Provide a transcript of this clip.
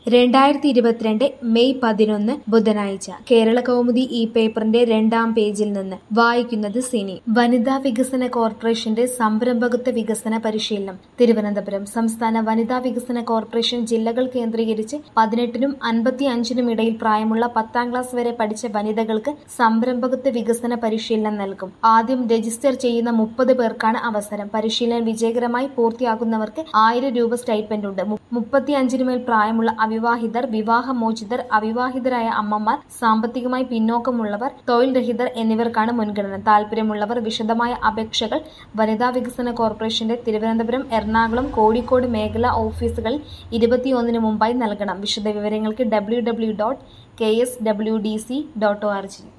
രണ്ടായിരത്തി ഇരുപത്തിരണ്ട് മെയ് പതിനൊന്ന് ബുധനാഴ്ച കേരള കൗമുദി ഈ പേപ്പറിന്റെ രണ്ടാം പേജിൽ നിന്ന് വായിക്കുന്നത് സിനി വനിതാ വികസന കോർപ്പറേഷന്റെ സംരംഭകത്വ വികസന പരിശീലനം തിരുവനന്തപുരം സംസ്ഥാന വനിതാ വികസന കോർപ്പറേഷൻ ജില്ലകൾ കേന്ദ്രീകരിച്ച് പതിനെട്ടിനും അൻപത്തി അഞ്ചിനും ഇടയിൽ പ്രായമുള്ള പത്താം ക്ലാസ് വരെ പഠിച്ച വനിതകൾക്ക് സംരംഭകത്വ വികസന പരിശീലനം നൽകും ആദ്യം രജിസ്റ്റർ ചെയ്യുന്ന മുപ്പത് പേർക്കാണ് അവസരം പരിശീലനം വിജയകരമായി പൂർത്തിയാക്കുന്നവർക്ക് ആയിരം രൂപ സ്റ്റൈപ്പൻഡ് ഉണ്ട് മുപ്പത്തി അഞ്ചിനു മേൽ പ്രായമുള്ള അവിവാഹിതർ വിവാഹമോചിതർ അവിവാഹിതരായ അമ്മമാർ സാമ്പത്തികമായി പിന്നോക്കമുള്ളവർ തൊഴിൽ രഹിതർ എന്നിവർക്കാണ് മുൻഗണന താല്പര്യമുള്ളവർ വിശദമായ അപേക്ഷകൾ വനിതാ വികസന കോർപ്പറേഷന്റെ തിരുവനന്തപുരം എറണാകുളം കോഴിക്കോട് മേഖലാ ഓഫീസുകളിൽ ഇരുപത്തിയൊന്നിന് മുമ്പായി നൽകണം വിശദവിവരങ്ങൾക്ക് W W dot K S W D C dot O R G